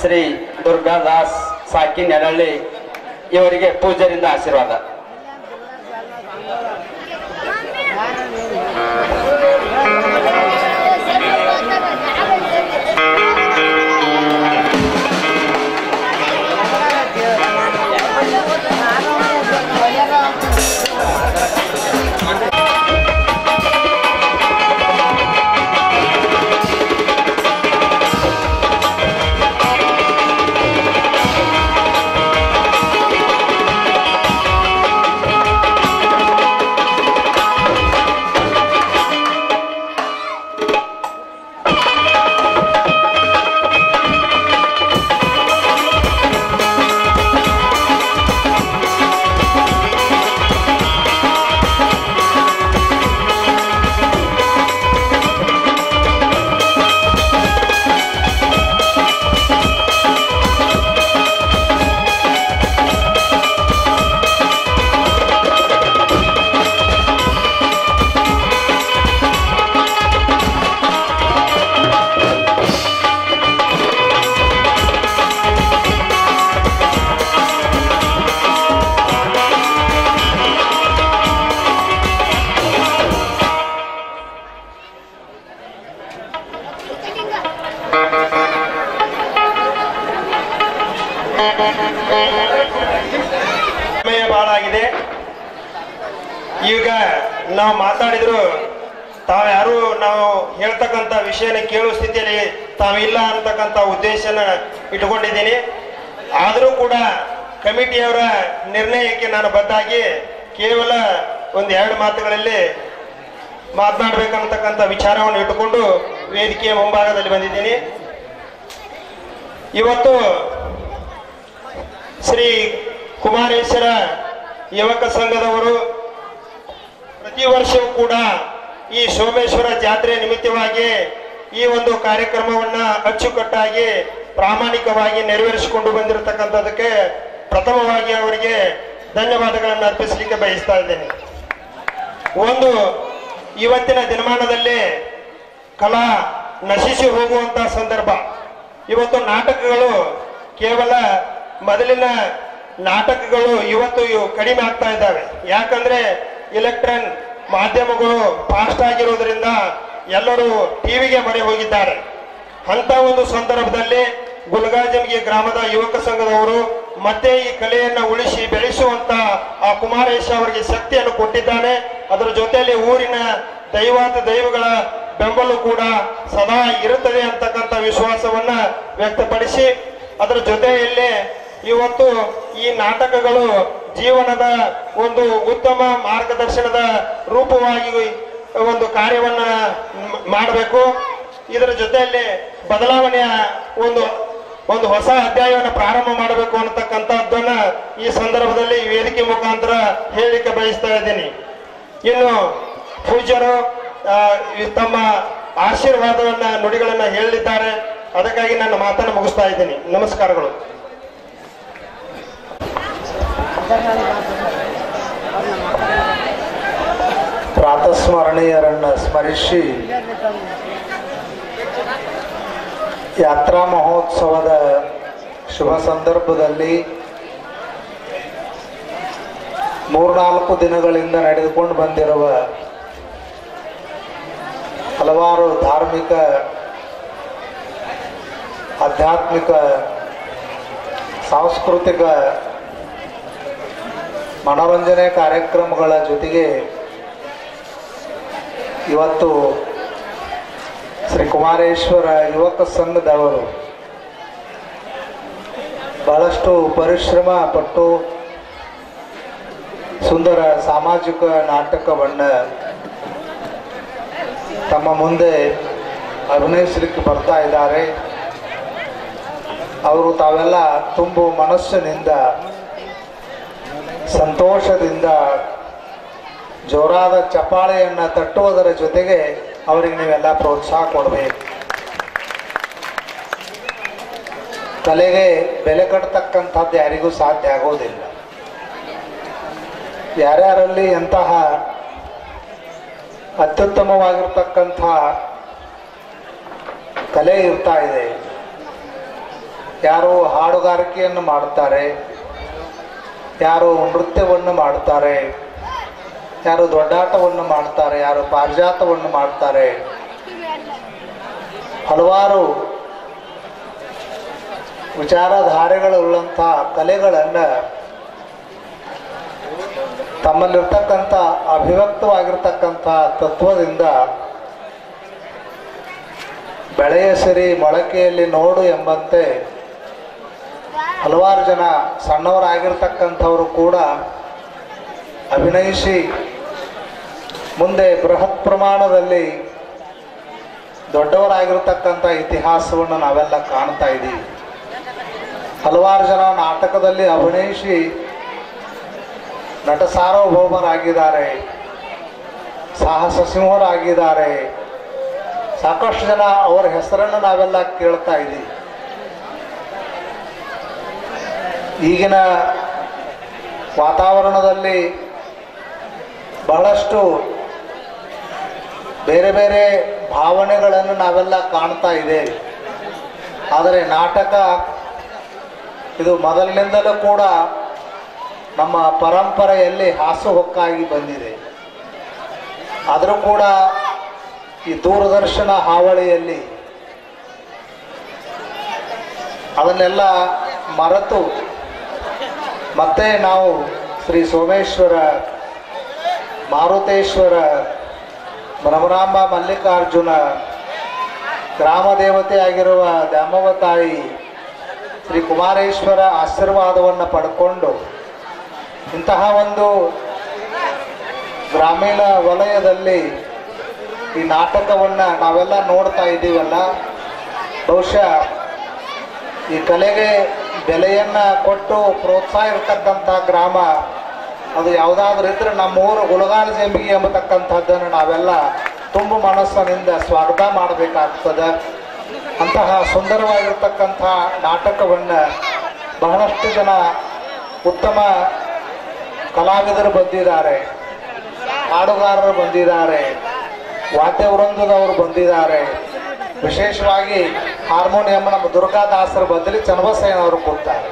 ಶ್ರೀ ದುರ್ಗಾದಾಸ್ ಸಾಕಿ ನೆರಳ್ಳಿ ಇವರಿಗೆ ಪೂಜ್ಯರಿಂದ ಆಶೀರ್ವಾದ ಸಮಯ ಬಹಳ ಆಗಿದೆ ಈಗ ನಾವು ಮಾತಾಡಿದ್ರು ತಾವ್ಯಾರು ನಾವು ಹೇಳ್ತಕ್ಕಂಥ ವಿಷಯನ ಕೇಳುವ ಸ್ಥಿತಿಯಲ್ಲಿ ತಾವಿಲ್ಲ ಅಂತಕ್ಕಂಥ ಉದ್ದೇಶನ ಇಟ್ಕೊಂಡಿದ್ದೀನಿ ಆದರೂ ಕೂಡ ಕಮಿಟಿಯವರ ನಿರ್ಣಯಕ್ಕೆ ನಾನು ಬದ್ದಾಗಿ ಕೇವಲ ಒಂದು ಎರಡು ಮಾತುಗಳಲ್ಲಿ ಮಾತನಾಡಬೇಕಂತಕ್ಕಂಥ ವಿಚಾರವನ್ನು ಇಟ್ಟುಕೊಂಡು ವೇದಿಕೆಯ ಮುಂಭಾಗದಲ್ಲಿ ಬಂದಿದ್ದೀನಿ ಇವತ್ತು ಶ್ರೀ ಕುಮಾರೇಶ್ವರ ಯುವಕ ಸಂಘದವರು ಪ್ರತಿ ವರ್ಷವೂ ಕೂಡ ಈ ಸೋಮೇಶ್ವರ ಜಾತ್ರೆ ನಿಮಿತ್ತವಾಗಿ ಈ ಒಂದು ಕಾರ್ಯಕ್ರಮವನ್ನ ಅಚ್ಚುಕಟ್ಟಾಗಿ ಪ್ರಾಮಾಣಿಕವಾಗಿ ನೆರವೇರಿಸಿಕೊಂಡು ಬಂದಿರತಕ್ಕಂಥದಕ್ಕೆ ಪ್ರಥಮವಾಗಿ ಅವರಿಗೆ ಧನ್ಯವಾದಗಳನ್ನು ಅರ್ಪಿಸಲಿಕ್ಕೆ ಬಯಸ್ತಾ ಇದ್ದೇನೆ ಒಂದು ಇವತ್ತಿನ ದಿನಮಾನದಲ್ಲಿ ಕಲಾ ನಶಿಸಿ ಹೋಗುವಂತ ಸಂದರ್ಭ ಇವತ್ತು ನಾಟಕಗಳು ಕೇವಲ ಮೊದಲಿನ ನಾಟಕಗಳು ಇವತ್ತು ಇವು ಕಡಿಮೆ ಆಗ್ತಾ ಇದ್ದಾವೆ ಯಾಕಂದ್ರೆ ಇಲೆಕ್ಟ್ರಾನ್ ಮಾಧ್ಯಮಗಳು ಫಾಸ್ಟ್ ಆಗಿರೋದ್ರಿಂದ ಎಲ್ಲರೂ ಟಿವಿಗೆ ಮೊರೆ ಹೋಗಿದ್ದಾರೆ ಅಂತ ಒಂದು ಸಂದರ್ಭದಲ್ಲಿ ಗುಲ್ಗಾಜಂಗಿ ಗ್ರಾಮದ ಯುವಕ ಸಂಘದವರು ಮತ್ತೆ ಈ ಕಲೆಯನ್ನ ಉಳಿಸಿ ಬೆಳೆಸುವಂತ ಆ ಕುಮಾರೇಶ ಅವರಿಗೆ ಶಕ್ತಿಯನ್ನು ಕೊಟ್ಟಿದ್ದಾನೆ ಅದರ ಜೊತೆಯಲ್ಲಿ ಊರಿನ ದೈವಾತ ದೈವಗಳ ಬೆಂಬಲ ಕೂಡ ಸದಾ ಇರುತ್ತದೆ ಅಂತಕ್ಕಂಥ ವಿಶ್ವಾಸವನ್ನ ವ್ಯಕ್ತಪಡಿಸಿ ಅದರ ಜೊತೆಯಲ್ಲಿ ಇವತ್ತು ಈ ನಾಟಕಗಳು ಜೀವನದ ಒಂದು ಉತ್ತಮ ಮಾರ್ಗದರ್ಶನದ ರೂಪವಾಗಿ ಒಂದು ಕಾರ್ಯವನ್ನ ಮ್- ಮಾಡಬೇಕು ಇದರ ಜೊತೆಯಲ್ಲಿ ಬದಲಾವಣೆಯ ಒಂದು ಒಂದು ಹೊಸ ಅಧ್ಯಾಯವನ್ನು ಪ್ರಾರಂಭ ಮಾಡಬೇಕು ಅನ್ನತಕ್ಕಂಥದ್ದನ್ನ ಈ ಸಂದರ್ಭದಲ್ಲಿ ಈ ವೇದಿಕೆ ಮುಖಾಂತರ ಹೇಳಿಕೆ ಬಯಸ್ತಾ ಇದ್ದೀನಿ ಇನ್ನು ಪೂಜ್ಯರು ಆ, ಈ ತಮ್ಮ ಆಶೀರ್ವಾದವನ್ನ ನುಡಿಗಳನ್ನ ಹೇಳಲಿದ್ದಾರೆ ಅದಕ್ಕಾಗಿ ನನ್ನ ಮಾತನ್ನು ಮುಗಿಸ್ತಾ ಇದ್ದೀನಿ ನಮಸ್ಕಾರಗಳು ಪ್ರಾತಸ್ಮರಣೀಯರನ್ನು ಸ್ಮರಿಸಿ ಯಾತ್ರಾ ಮಹೋತ್ಸವದ ಶುಭ ಸಂದರ್ಭದಲ್ಲಿ ಮೂರ್ನಾಲ್ಕು ದಿನಗಳಿಂದ ನಡೆದುಕೊಂಡು ಬಂದಿರುವ ಹಲವಾರು ಧಾರ್ಮಿಕ ಆಧ್ಯಾತ್ಮಿಕ ಸಾಂಸ್ಕೃತಿಕ ಮನೋರಂಜನೆ ಕಾರ್ಯಕ್ರಮಗಳ ಜೊತೆಗೆ ಇವತ್ತು ಶ್ರೀ ಕುಮಾರೇಶ್ವರ ಯುವಕ ಸಂಘದವರು ಬಹಳಷ್ಟು ಪರಿಶ್ರಮ ಪಟ್ಟು ಸುಂದರ ಸಾಮಾಜಿಕ ನಾಟಕವನ್ನು ತಮ್ಮ ಮುಂದೆ ಅಭಿನಯಿಸಲಿಕ್ಕೆ ಬರ್ತಾ ಇದ್ದಾರೆ ಅವರು ತಾವೆಲ್ಲ ತುಂಬು ಮನಸ್ಸಿನಿಂದ ಸಂತೋಷದಿಂದ ಜೋರಾದ ಚಪ್ಪಾಳೆಯನ್ನು ತಟ್ಟುವುದರ ಜೊತೆಗೆ ಅವರಿಗೆ ನೀವೆಲ್ಲ ಪ್ರೋತ್ಸಾಹ ಕೊಡಬೇಕು ಕಲೆಗೆ ಬೆಲೆ ಕಟ್ಟತಕ್ಕಂಥದ್ದು ಯಾರಿಗೂ ಸಾಧ್ಯ ಆಗೋದಿಲ್ಲ ಯಾರ್ಯಾರಲ್ಲಿ ಎಂತಹ ಅತ್ಯುತ್ತಮವಾಗಿರ್ತಕ್ಕಂಥ ಕಲೆ ಇರ್ತಾ ಇದೆ ಯಾರು ಹಾಡುಗಾರಿಕೆಯನ್ನು ಮಾಡುತ್ತಾರೆ ಯಾರು ನೃತ್ಯವನ್ನು ಮಾಡುತ್ತಾರೆ ಯಾರು ದೊಡ್ಡಾಟವನ್ನು ಮಾಡ್ತಾರೆ ಯಾರು ಪಾರಿಜಾತವನ್ನು ಮಾಡ್ತಾರೆ ಹಲವಾರು ವಿಚಾರಧಾರೆಗಳುಳ್ಳಂಥ ಕಲೆಗಳನ್ನು ತಮ್ಮಲ್ಲಿರ್ತಕ್ಕಂಥ ಅಭಿವ್ಯಕ್ತವಾಗಿರ್ತಕ್ಕಂಥ ತತ್ವದಿಂದ ಬೆಳೆಯ ಸಿರಿ ಮೊಳಕೆಯಲ್ಲಿ ನೋಡು ಎಂಬಂತೆ ಹಲವಾರು ಜನ ಸಣ್ಣವರಾಗಿರ್ತಕ್ಕಂಥವರು ಕೂಡ ಅಭಿನಯಿಸಿ ಮುಂದೆ ಬೃಹತ್ ಪ್ರಮಾಣದಲ್ಲಿ ದೊಡ್ಡವರಾಗಿರ್ತಕ್ಕಂಥ ಇತಿಹಾಸವನ್ನು ನಾವೆಲ್ಲ ಕಾಣ್ತಾ ಇದ್ದೀವಿ ಹಲವಾರು ಜನ ನಾಟಕದಲ್ಲಿ ಅಭಿನಯಿಸಿ ನಟ ಸಾರ್ವಭೌಮರಾಗಿದ್ದಾರೆ ಸಾಹಸ ಸಿಂಹರಾಗಿದ್ದಾರೆ ಸಾಕಷ್ಟು ಜನ ಅವರ ಹೆಸರನ್ನು ನಾವೆಲ್ಲ ಕೇಳ್ತಾ ಇದ್ದೀವಿ ಈಗಿನ ವಾತಾವರಣದಲ್ಲಿ ಬಹಳಷ್ಟು ಬೇರೆ ಬೇರೆ ಭಾವನೆಗಳನ್ನು ನಾವೆಲ್ಲ ಕಾಣ್ತಾ ಇದ್ದೇವೆ ಆದರೆ ನಾಟಕ ಇದು ಮೊದಲಿನಿಂದಲೂ ಕೂಡ ನಮ್ಮ ಪರಂಪರೆಯಲ್ಲಿ ಹಾಸುಹೊಕ್ಕಾಗಿ ಬಂದಿದೆ ಆದರೂ ಕೂಡ ಈ ದೂರದರ್ಶನ ಹಾವಳಿಯಲ್ಲಿ ಅದನ್ನೆಲ್ಲ ಮರೆತು ಮತ್ತೆ ನಾವು ಶ್ರೀ ಸೋಮೇಶ್ವರ ಮಾರುತೇಶ್ವರ ಭ್ರಮರಾಂಬ ಮಲ್ಲಿಕಾರ್ಜುನ ಗ್ರಾಮ ದೇವತೆ ಆಗಿರುವ ದ್ಯಾಮವ್ವ ತಾಯಿ ಶ್ರೀ ಕುಮಾರೇಶ್ವರ ಆಶೀರ್ವಾದವನ್ನು ಪಡ್ಕೊಂಡು ಇಂತಹ ಒಂದು ಗ್ರಾಮೀಣ ವಲಯದಲ್ಲಿ ಈ ನಾಟಕವನ್ನು ನಾವೆಲ್ಲ ನೋಡ್ತಾ ಇದ್ದೀವಲ್ಲ ಬಹುಶಃ ಈ ಕಲೆಗೆ ಬೆಲೆಯನ್ನು ಕೊಟ್ಟು ಪ್ರೋತ್ಸಾಹ ಇರತಕ್ಕಂಥ ಗ್ರಾಮ ಅದು ಯಾವುದಾದ್ರೂ ಇದ್ರೆ ನಮ್ಮೂರು ಗುಲಗಾಲ ಜಂಬಿಗೆ ಎಂಬತಕ್ಕಂಥದ್ದನ್ನು ನಾವೆಲ್ಲ ತುಂಬ ಮನಸ್ಸಿನಿಂದ ಸ್ವಾಗತ ಮಾಡಬೇಕಾಗ್ತದೆ ಅಂತಹ ಸುಂದರವಾಗಿರ್ತಕ್ಕಂಥ ನಾಟಕವನ್ನು ಬಹಳಷ್ಟು ಜನ ಉತ್ತಮ ಕಲಾವಿದರು ಬಂದಿದ್ದಾರೆ ಹಾಡುಗಾರರು ಬಂದಿದ್ದಾರೆ ವಾದ್ಯ ವೃಂದದವರು ಬಂದಿದ್ದಾರೆ ವಿಶೇಷವಾಗಿ ಹಾರ್ಮೋನಿಯಂ ನಮ್ಮ ದುರ್ಗಾದಾಸರ ಬದಲಿ ಚನ್ನಬಸಯ್ಯನವರು ಕೊಡ್ತಾರೆ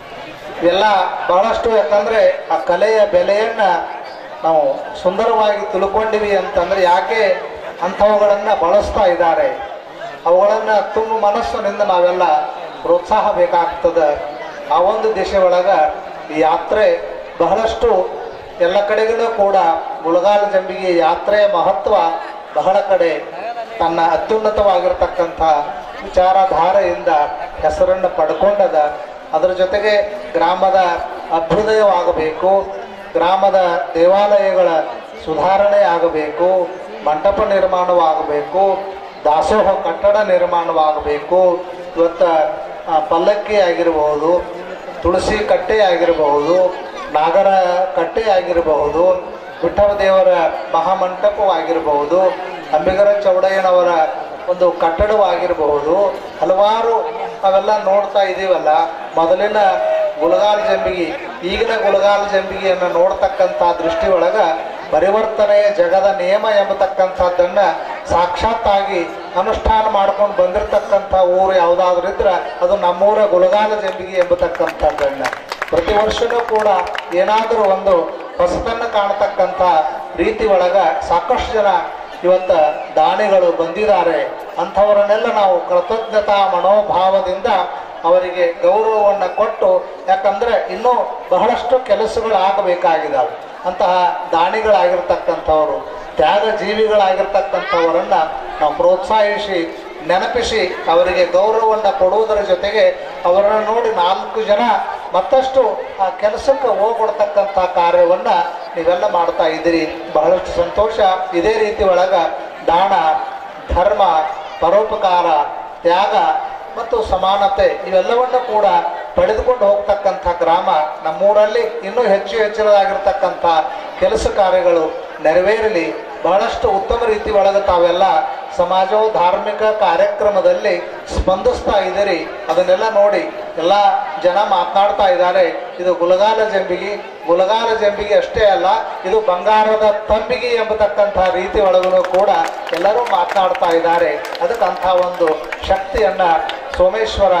ಇವೆಲ್ಲ ಬಹಳಷ್ಟು ಯಾಕಂದರೆ ಆ ಕಲೆಯ ಬೆಲೆಯನ್ನು ನಾವು ಸುಂದರವಾಗಿ ತಿಳ್ಕೊಂಡಿವಿ ಅಂತಂದರೆ ಯಾಕೆ ಅಂಥವುಗಳನ್ನು ಬಳಸ್ತಾ ಇದ್ದಾರೆ ಅವುಗಳನ್ನು ತುಂಬ ಮನಸ್ಸಿನಿಂದ ನಾವೆಲ್ಲ ಪ್ರೋತ್ಸಾಹ ಬೇಕಾಗ್ತದೆ ಆ ಒಂದು ದಿಶೆ ಒಳಗೆ ಈ ಯಾತ್ರೆ ಬಹಳಷ್ಟು ಎಲ್ಲ ಕಡೆಗೂ ಕೂಡ ಮುಳಗಾಲ ಜಂಬಿಗೆ ಯಾತ್ರೆಯ ಮಹತ್ವ ಬಹಳ ಕಡೆ ತನ್ನ ಅತ್ಯುನ್ನತವಾಗಿರ್ತಕ್ಕಂಥ ವಿಚಾರಧಾರೆಯಿಂದ ಹೆಸರನ್ನು ಪಡ್ಕೊಂಡದ ಅದರ ಜೊತೆಗೆ ಗ್ರಾಮದ ಅಭ್ಯುದಯವಾಗಬೇಕು ಗ್ರಾಮದ ದೇವಾಲಯಗಳ ಸುಧಾರಣೆ ಆಗಬೇಕು ಮಂಟಪ ನಿರ್ಮಾಣವಾಗಬೇಕು ದಾಸೋಹ ಕಟ್ಟಡ ನಿರ್ಮಾಣವಾಗಬೇಕು ಇವತ್ತ ಆ, ಪಲ್ಲಕ್ಕಿ ಆಗಿರಬಹುದು ತುಳಸಿ ಕಟ್ಟೆ ಆಗಿರಬಹುದು ನಾಗರ ಕಟ್ಟೆ ಆಗಿರಬಹುದು ವಿಠಲ ದೇವರ ಮಹಾಮಂಟಪವಾಗಿರಬಹುದು ಅಂಬಿಗರ ಚೌಡಯ್ಯನವರ ಒಂದು ಕಟ್ಟಡವಾಗಿರಬಹುದು ಹಲವಾರು ಅವೆಲ್ಲ ನೋಡ್ತಾ ಇದ್ದೀವಲ್ಲ ಮೊದಲಿನ ಗುಲಗಾಲ ಜಂಬಿಗಿ ಈಗಿನ ಗುಲಗಾಲ ಜಂಬಿಗೆಯನ್ನು ನೋಡ್ತಕ್ಕಂಥ ದೃಷ್ಟಿ ಒಳಗ ಪರಿವರ್ತನೆಯ ಜಗದ ನಿಯಮ ಎಂಬತಕ್ಕಂಥದ್ದನ್ನು ಸಾಕ್ಷಾತ್ತಾಗಿ ಅನುಷ್ಠಾನ ಮಾಡ್ಕೊಂಡು ಬಂದಿರತಕ್ಕಂಥ ಊರು ಯಾವುದಾದ್ರೂ ಇದ್ರೆ ಅದು ನಮ್ಮೂರ ಗುಲಗಾಲ ಜಂಬಿಗೆ ಎಂಬತಕ್ಕಂಥದ್ದನ್ನು ಪ್ರತಿ ವರ್ಷನೂ ಕೂಡ ಏನಾದರೂ ಒಂದು ಹೊಸತನ್ನು ಕಾಣತಕ್ಕಂಥ ರೀತಿ ಒಳಗ ಸಾಕಷ್ಟು ಜನ ಇವತ್ತ ದಾನಿಗಳು ಬಂದಿದ್ದಾರೆ ಅಂಥವರನ್ನೆಲ್ಲ ನಾವು ಕೃತಜ್ಞತಾ ಮನೋಭಾವದಿಂದ ಅವರಿಗೆ ಗೌರವವನ್ನು ಕೊಟ್ಟು ಯಾಕಂದರೆ ಇನ್ನೂ ಬಹಳಷ್ಟು ಕೆಲಸಗಳು ಆಗಬೇಕಾಗಿದ್ದಾವೆ ಅಂತಹ ದಾನಿಗಳಾಗಿರ್ತಕ್ಕಂಥವರು ತ್ಯಾಗ ಜೀವಿಗಳಾಗಿರ್ತಕ್ಕಂಥವರನ್ನ ನಾವು ಪ್ರೋತ್ಸಾಹಿಸಿ ನೆನಪಿಸಿ ಅವರಿಗೆ ಗೌರವವನ್ನು ಕೊಡುವುದರ ಜೊತೆಗೆ ಅವರನ್ನು ನೋಡಿ ನಾಲ್ಕು ಜನ ಮತ್ತಷ್ಟು ಆ ಕೆಲಸಕ್ಕೆ ಹೋಗ್ಕೊಡ್ತಕ್ಕಂಥ ಕಾರ್ಯವನ್ನು ನೀವೆಲ್ಲ ಮಾಡ್ತಾ ಇದ್ದೀರಿ ಬಹಳಷ್ಟು ಸಂತೋಷ ಇದೇ ರೀತಿ ಒಳಗ ದಾನ ಧರ್ಮ ಪರೋಪಕಾರ ತ್ಯಾಗ ಮತ್ತು ಸಮಾನತೆ ಇವೆಲ್ಲವನ್ನು ಕೂಡ ಪಡೆದುಕೊಂಡು ಹೋಗ್ತಕ್ಕಂಥ ಗ್ರಾಮ ನಮ್ಮೂರಲ್ಲಿ ಇನ್ನೂ ಹೆಚ್ಚು ಹೆಚ್ಚಿನದಾಗಿರ್ತಕ್ಕಂಥ ಕೆಲಸ ಕಾರ್ಯಗಳು ನೆರವೇರಲಿ ಬಹಳಷ್ಟು ಉತ್ತಮ ರೀತಿ ಒಳಗೆ ತಾವೆಲ್ಲ ಸಮಾಜವು ಧಾರ್ಮಿಕ ಕಾರ್ಯಕ್ರಮದಲ್ಲಿ ಸ್ಪಂದಿಸ್ತಾ ಇದ್ದೀರಿ ಅದನ್ನೆಲ್ಲ ನೋಡಿ ಎಲ್ಲ ಜನ ಮಾತನಾಡ್ತಾ ಇದ್ದಾರೆ ಇದು ಗುಲಗಾಲ ಜಂಬಿಗಿ ಗುಲಗಾಲ ಜಂಬಿಗೆ ಅಷ್ಟೇ ಅಲ್ಲ ಇದು ಬಂಗಾರದ ತಂಬಿಗೆ ಎಂಬತಕ್ಕಂಥ ರೀತಿ ಒಳಗೂ ಕೂಡ ಎಲ್ಲರೂ ಮಾತನಾಡ್ತಾ ಇದ್ದಾರೆ ಅದಕ್ಕೆ ಅಂಥ ಒಂದು ಶಕ್ತಿಯನ್ನು ಸೋಮೇಶ್ವರ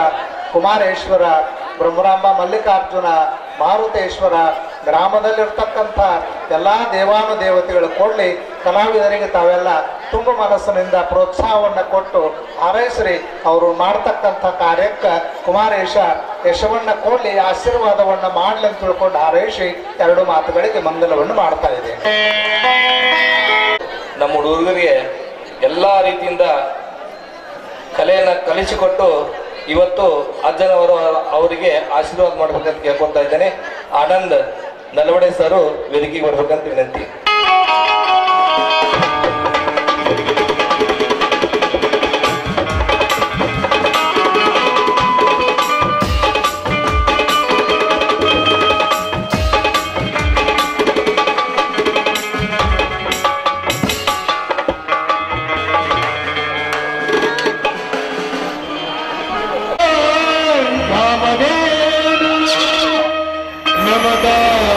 ಕುಮಾರೇಶ್ವರ ಬ್ರಹ್ಮರಾಂಬ ಮಲ್ಲಿಕಾರ್ಜುನ ಮಾರುತೇಶ್ವರ ಗ್ರಾಮದಲ್ಲಿರ್ತಕ್ಕಂಥ ಎಲ್ಲ ದೇವಾನು ದೇವತೆಗಳು ಕೊಡ್ಲಿ ಕಲಾವಿದರಿಗೆ ತಾವೆಲ್ಲ ತುಂಬ ಮನಸ್ಸಿನಿಂದ ಪ್ರೋತ್ಸಾಹವನ್ನು ಕೊಟ್ಟು ಹಾರೈಸ್ರಿ ಅವರು ಮಾಡ್ತಕ್ಕಂಥ ಕಾರ್ಯಕ್ಕೆ ಕುಮಾರೇಶ ಯಶವನ್ನ ಕೊಡ್ಲಿ ಆಶೀರ್ವಾದವನ್ನ ಮಾಡ್ಲಿ ಅಂತ ತಿಳ್ಕೊಂಡು ಹಾರೈಸಿ ಎರಡು ಮಾತುಗಳಿಗೆ ಮಂಗಲವನ್ನು ಮಾಡ್ತಾ ಇದೆ ನಮ್ಮ ಹುಡುಗರಿಗೆ ಎಲ್ಲ ರೀತಿಯಿಂದ ಕಲೆಯನ್ನು ಕಲಿಸಿಕೊಟ್ಟು ಇವತ್ತು ಅಜ್ಜನವರು ಅವರಿಗೆ ಆಶೀರ್ವಾದ ಮಾಡ್ಬೇಕಂತ ಕೇಳ್ಕೊತಾ ಇದ್ದೇನೆ ಆನಂದ್ ನಲವಡೆ ಸರು ವೇದಿಕೆಗೆ ಬರ್ಬೇಕಂತ ವಿನಂತಿ ಕಾಮಧೇನು ನಮದ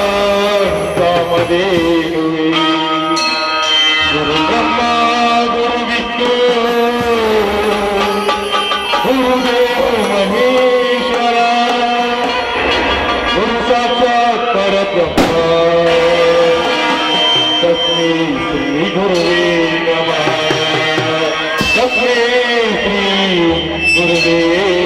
ಕಾಮಧೇನುವೆ ಗುರು ಬ್ರಹ್ಮ ಗುರು ವಿಷ್ಣು ಗುರುದೇವ ಮಹೇಶ್ವರ ಗುರು ಸಾಕ್ಷಾತ್ ಪರಬ್ರಹ್ಮ ತಸ್ಮೈ ಶ್ರೀ ಗುರುವೇ ನಮಃ ತಸ್ಮೈ ಶ್ರೀ ಗುರುವೇ